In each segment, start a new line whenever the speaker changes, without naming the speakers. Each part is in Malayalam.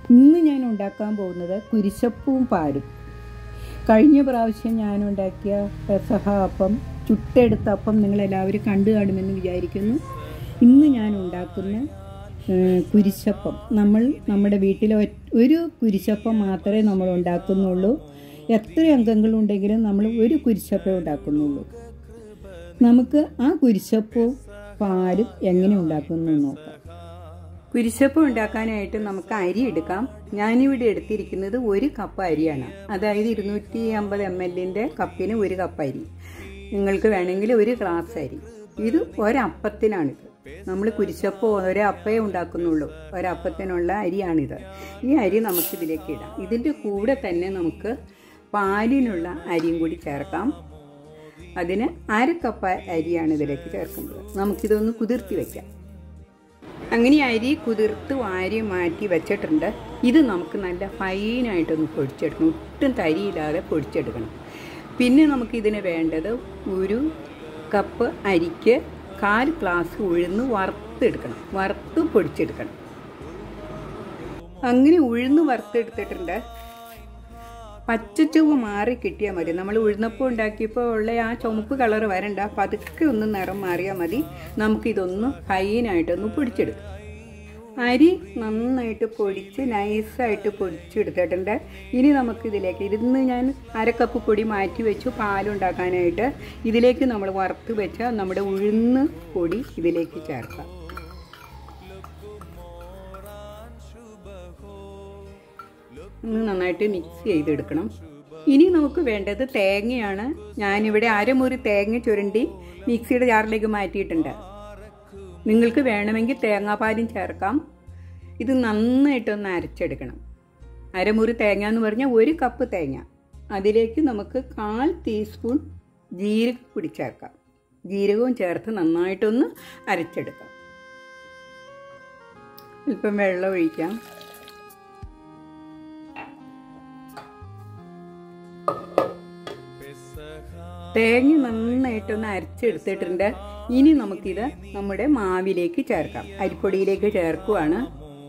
ഇന്ന് ഞാൻ ഉണ്ടാക്കാൻ പോകുന്നത് കുരിശപ്പവും പാലും കഴിഞ്ഞ പ്രാവശ്യം ഞാൻ ഉണ്ടാക്കിയ പെസഹ അപ്പം ചുട്ടെടുത്ത അപ്പം നിങ്ങളെല്ലാവരും കണ്ടു കാണുമെന്ന് വിചാരിക്കുന്നു ഇന്ന് ഞാൻ ഉണ്ടാക്കുന്ന ഏഹ്, കുരിശപ്പം നമ്മൾ നമ്മുടെ വീട്ടിൽ ഒരു കുരിശപ്പം മാത്രമേ നമ്മൾ ഉണ്ടാക്കുന്നുള്ളൂ എത്ര അംഗങ്ങളുണ്ടെങ്കിലും നമ്മൾ ഒരു കുരിശപ്പം ഉണ്ടാക്കുന്നുള്ളൂ നമുക്ക് ആ കുരിശപ്പവും പാലും എങ്ങനെ ഉണ്ടാക്കുന്നു എന്ന് നോക്കാം കുരിശപ്പം ഉണ്ടാക്കാനായിട്ട് നമുക്ക് അരി എടുക്കാം ഞാനിവിടെ എടുത്തിരിക്കുന്നത് ഒരു കപ്പ് അരിയാണ് അതായത് ഇരുന്നൂറ്റി അമ്പത് എം എല്ലിൻ്റെ കപ്പിന് ഒരു കപ്പ് അരി നിങ്ങൾക്ക് വേണമെങ്കിൽ ഒരു ഗ്ലാസ് അരി ഇത് ഒരപ്പത്തിനാണിത് നമ്മൾ കുരിശപ്പം ഒരപ്പേ ഉണ്ടാക്കുന്നുള്ളൂ ഒരപ്പത്തിനുള്ള അരിയാണിത് ഈ അരി നമുക്കിതിലേക്ക് ഇടാം ഇതിൻ്റെ കൂടെ തന്നെ നമുക്ക് പാലിനുള്ള അരിയും കൂടി ചേർക്കാം അതിന് അര കപ്പ് അരിയാണ് ഇതിലേക്ക് ചേർക്കുന്നത് നമുക്കിതൊന്ന് കുതിർത്തി വയ്ക്കാം അങ്ങനെ അരി കുതിർത്ത് വാരി മാറ്റി വെച്ചിട്ടുണ്ട് ഇത് നമുക്ക് നല്ല ഫൈനായിട്ടൊന്ന് പൊടിച്ചെടുക്കണം ഒട്ടും തരിയില്ലാതെ പൊടിച്ചെടുക്കണം പിന്നെ നമുക്കിതിന് വേണ്ടത് ഒരു കപ്പ് അരിക്ക് കാൽ ഗ്ലാസ് ഉഴുന്ന് വറുത്തെടുക്കണം വറുത്ത് പൊടിച്ചെടുക്കണം അങ്ങനെ ഉഴുന്ന് വറുത്തെടുത്തിട്ടുണ്ട് പച്ചച്ചുവ മാറി കിട്ടിയാൽ മതി നമ്മൾ ഉഴുന്നപ്പം ഉണ്ടാക്കിയപ്പോൾ ഉള്ള ആ ചുമപ്പ് കളർ വരണ്ട പതുക്കെ ഒന്ന് നിറം മാറിയാൽ മതി നമുക്കിതൊന്ന് ഫൈനായിട്ടൊന്ന് പൊടിച്ചെടുക്കാം അരി നന്നായിട്ട് പൊടിച്ച് നൈസായിട്ട് പൊടിച്ചെടുത്തിട്ടുണ്ട് ഇനി നമുക്കിതിലേക്ക് ഇരുന്ന് ഞാൻ അര കപ്പ് പൊടി മാറ്റി വെച്ചു പാലുണ്ടാക്കാനായിട്ട് ഇതിലേക്ക് നമ്മൾ വറുത്ത് വെച്ച നമ്മുടെ ഉഴുന്ന് പൊടി ഇതിലേക്ക് ചേർക്കാം ഒന്ന് നന്നായിട്ട് മിക്സ് ചെയ്തെടുക്കണം ഇനി നമുക്ക് വേണ്ടത് തേങ്ങയാണ് ഞാനിവിടെ അരമുറി തേങ്ങ ചുരണ്ടി മിക്സിയുടെ ജാറിലേക്ക് മാറ്റിയിട്ടുണ്ട് നിങ്ങൾക്ക് വേണമെങ്കിൽ തേങ്ങാപ്പാലും ചേർക്കാം ഇത് നന്നായിട്ടൊന്ന് അരച്ചെടുക്കണം അരമുറി തേങ്ങ എന്ന് പറഞ്ഞാൽ ഒരു കപ്പ് തേങ്ങ അതിലേക്ക് നമുക്ക് കാൽ ടീസ്പൂൺ ജീരകം കൂടി ചേർക്കാം ജീരകവും ചേർത്ത് നന്നായിട്ടൊന്ന് അരച്ചെടുക്കാം അല്പം വെള്ളം ഒഴിക്കാം തേങ്ങ നന്നായിട്ടൊന്ന് അരച്ചെടുത്തിട്ടുണ്ട് ഇനി നമുക്കിത് നമ്മുടെ മാവിലേക്ക് ചേർക്കാം അരിപ്പൊടിയിലേക്ക് ചേർക്കുവാണ്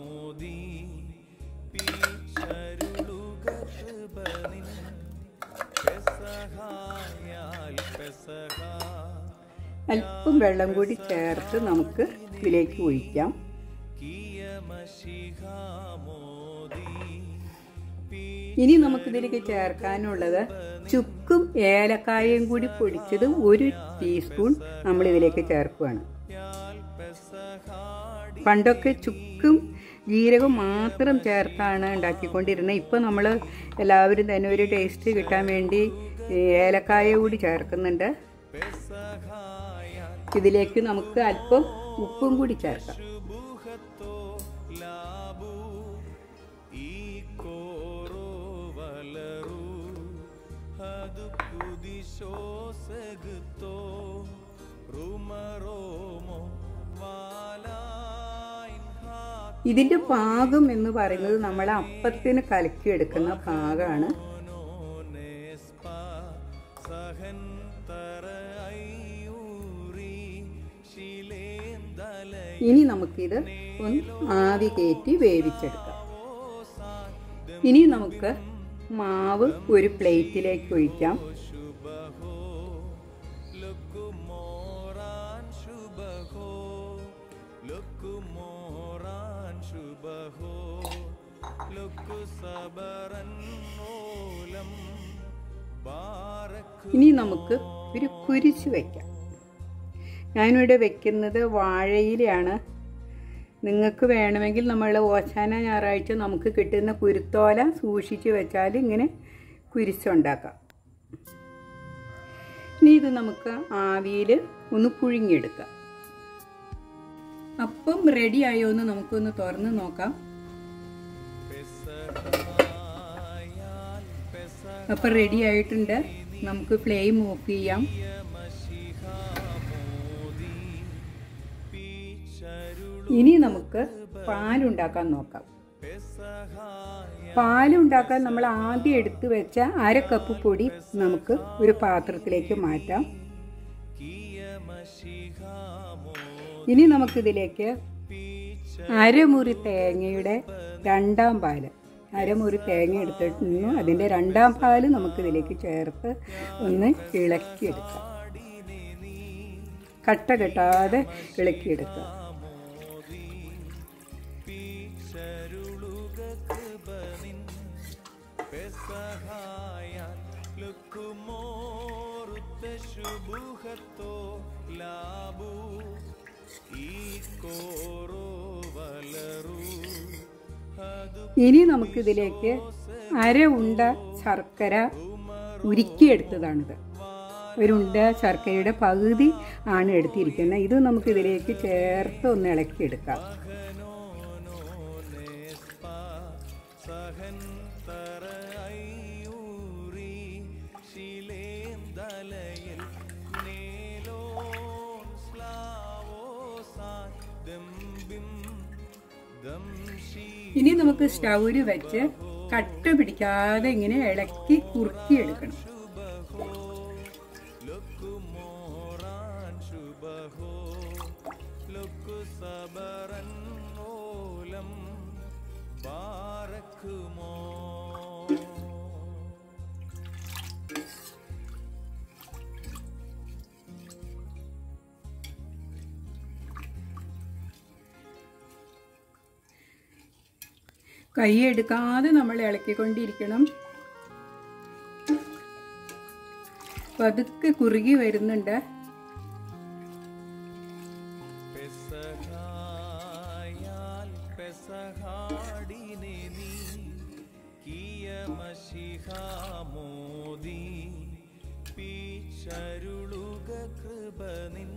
അല്പം വെള്ളം കൂടി ചേർത്ത് നമുക്ക് ഇതിലേക്ക് ഒഴിക്കാം ഇനി നമുക്കിതിലേക്ക് ചേർക്കാനുള്ളത് ചുക്കും ഏലക്കായയും കൂടി പൊടിച്ചത് ഒരു ടീസ്പൂൺ നമ്മൾ ഇതിലേക്ക് ചേർക്കുകയാണ് പണ്ടൊക്കെ ചുക്കും ജീരകം മാത്രം ചേർത്താണ് ഉണ്ടാക്കിക്കൊണ്ടിരുന്നത് ഇപ്പോൾ നമ്മൾ എല്ലാവരും തന്നെ ഒരു ടേസ്റ്റ് കിട്ടാൻ വേണ്ടി ഏലക്കായ കൂടി ചേർക്കുന്നുണ്ട് ഇതിലേക്ക് നമുക്ക് അല്പം ഉപ്പും കൂടി ചേർക്കാം ഇതിന്റെ പാകം എന്ന് പറയുന്നത് നമ്മൾ അപ്പത്തിന് കലക്കിയെടുക്കുന്ന പാകമാണ് ഇനി നമുക്കിത് ഒന്ന് ആവി കയറ്റി വേവിച്ചെടുക്കാം ഇനി നമുക്ക് മാവ് ഒരു പ്ലേറ്റിലേക്ക് ഒഴിക്കാം ഇനി നമുക്ക് ഒരു കുരിശ് വയ്ക്കാം ഞാനിവിടെ വെക്കുന്നത് വാഴയിലാണ് നിങ്ങൾക്ക് വേണമെങ്കിൽ നമ്മൾ ഓശാന ഞായറാഴ്ച നമുക്ക് കിട്ടുന്ന കുരുത്തോല സൂക്ഷിച്ച് വെച്ചാൽ ഇങ്ങനെ കുരിശുണ്ടാക്കാം ഇനി ഇത് നമുക്ക് ആവിയിൽ ഒന്ന് പുഴുങ്ങിയെടുക്കാം അപ്പം റെഡി ആയോ എന്ന് നമുക്കൊന്ന് തുറന്ന് നോക്കാം അപ്പം റെഡി ആയിട്ടുണ്ട് നമുക്ക് ഫ്ലെയിം ഓഫ് ചെയ്യാം ഇനി നമുക്ക് പാലുണ്ടാക്കാൻ നോക്കാം പാലുണ്ടാക്കാൻ നമ്മൾ ആദ്യം എടുത്തു വെച്ച അര കപ്പ് പൊടി നമുക്ക് ഒരു പാത്രത്തിലേക്ക് മാറ്റാം ഇനി നമുക്കിതിലേക്ക് അരമുറി തേങ്ങയുടെ രണ്ടാം പാല് അരമുറി തേങ്ങ എടുത്തിട്ടുണ്ടെന്നു അതിൻ്റെ രണ്ടാം പാല് നമുക്കിതിലേക്ക് ചേർത്ത് ഒന്ന് ഇളക്കിയെടുക്കാം കട്ട കെട്ടാതെ ഇളക്കിയെടുക്കുക
ശുഭുഹത്തോ ലാബു ഈ കോറോ വലറു ಅದು
ഇനി നമുക്കിതിലേക്ക് അര ഉണ്ട ശർക്കര ഉരുക്കിയെടുത്തതാണിത് ഒരു ഉണ്ട ശർക്കരയുടെ പകുതി ആണ് എടുത്തിരിക്കുന്നത് ഇത് നമുക്കിതിലേക്ക് ചേർത്ത് ഒന്ന് ഇളക്കിയെടുക്കാം
സഹൻ തറ അയ്യൂറി ശിലേന്തലയിൽ നേലോൻ സ്ലാവോസാൻ ദംബിം ദംശി
ഇനി നമുക്ക് സ്റ്റൗവിൽ വെച്ച് കട്ട പിടിക്കാതെ ഇങ്ങനെ ഇളക്കി കുറുക്കിയെടുക്കണം
ലുക്കു മോറാൻ ശുഭഹോ ലുക്കു സബറൻ ഓലം ബാരക്കുമോ
കൈ എടുക്കാതെ നമ്മൾ ഇളക്കിക്കൊണ്ടിരിക്കണം പതുക്കെ കുറുകി വരുന്നുണ്ട്
പെസഹായാൽ പെസഹാടിനെ നീ കിയമശിഹാമോദി പീച്ചരുളുക കൃപനിൻ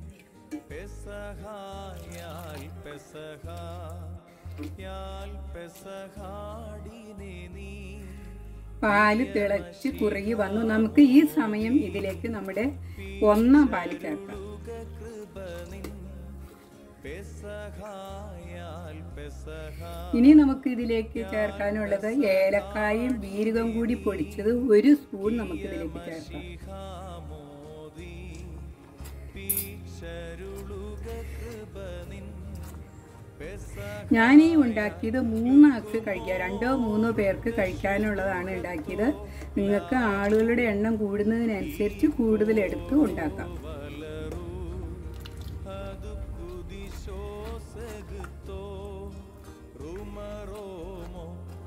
പെസഹായാൽ പെസഹായാൽ പെസഹാടിനെ നീ
പാല് തിളച്ച് കുറുകി വന്നു നമുക്ക് ഈ സമയം ഇതിലേക്ക് നമ്മുടെ ഒന്നാം പാല് ചേർക്കാം
കൃപനിൻ പെസഹായാൽ പെസഹാ
ഇനി നമുക്ക് ഇതിലേക്ക് ചേർക്കാനുള്ളത് ഏലക്കായും ജീരകം കൂടി പൊടിച്ചത് ഒരു സ്പൂൺ നമുക്ക് ഇതിലേക്ക് ചേർക്കാം
മോദി പീച്ചരുളുക കൃപനിൻ
ഞാൻ ഈ ഉണ്ടാക്കിയത് മൂന്നാൾക്ക് കഴിക്കാം രണ്ടോ മൂന്നോ പേർക്ക് കഴിക്കാനുള്ളതാണ് ഉണ്ടാക്കിയത് നിങ്ങൾക്ക് ആളുകളുടെ എണ്ണം കൂടുന്നതിനനുസരിച്ച് കൂടുതൽ എടുത്ത് ഉണ്ടാക്കാം
ಅದು ಕುದಿಶೋಸಗುತ್ತೋ ರುಮರೋಮೋ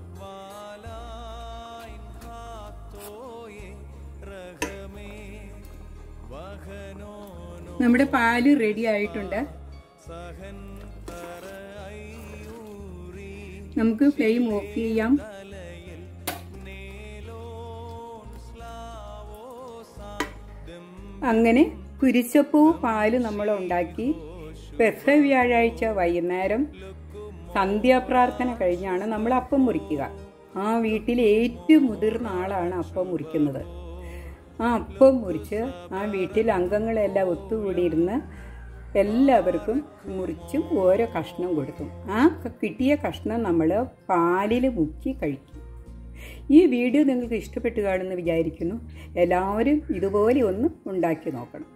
ವಾಲಾಯಿನ್ ಹಾತೋಯೆ ರಹಮೇ വഹനോനോ
നമ്മുടെ പാല് റെഡി ആയിട്ടുണ്ട്
സഹൻ തര അയ്യൂറി
നമുക്ക് ഫ്ലെയിം ഓഫ് ചെയ്യാം
തലയിൽ നേലോൻ സ്ലാവോസാദം
അങ്ങനെ കുരിശപ്പൂ പാല് നമ്മൾ ഉണ്ടാക്കി പെസ വ്യാഴാഴ്ച വൈകുന്നേരം സന്ധ്യാപ്രാർത്ഥന കഴിഞ്ഞാണ് നമ്മൾ അപ്പം മുറിക്കുക ആ വീട്ടിൽ ഏറ്റവും മുതിർന്ന ആളാണ് അപ്പം മുറിക്കുന്നത് ആ അപ്പം മുറിച്ച് ആ വീട്ടിൽ അംഗങ്ങളെല്ലാം ഒത്തുകൂടിയിരുന്ന് എല്ലാവർക്കും മുറിച്ചും ഓരോ കഷ്ണം കൊടുക്കും ആ കിട്ടിയ കഷ്ണം നമ്മൾ പാലിൽ മുക്കി കഴിക്കും ഈ വീഡിയോ നിങ്ങൾക്ക് ഇഷ്ടപ്പെട്ടു കാണുമെന്ന് വിചാരിക്കുന്നു എല്ലാവരും ഇതുപോലെ ഒന്ന് ഉണ്ടാക്കി നോക്കണം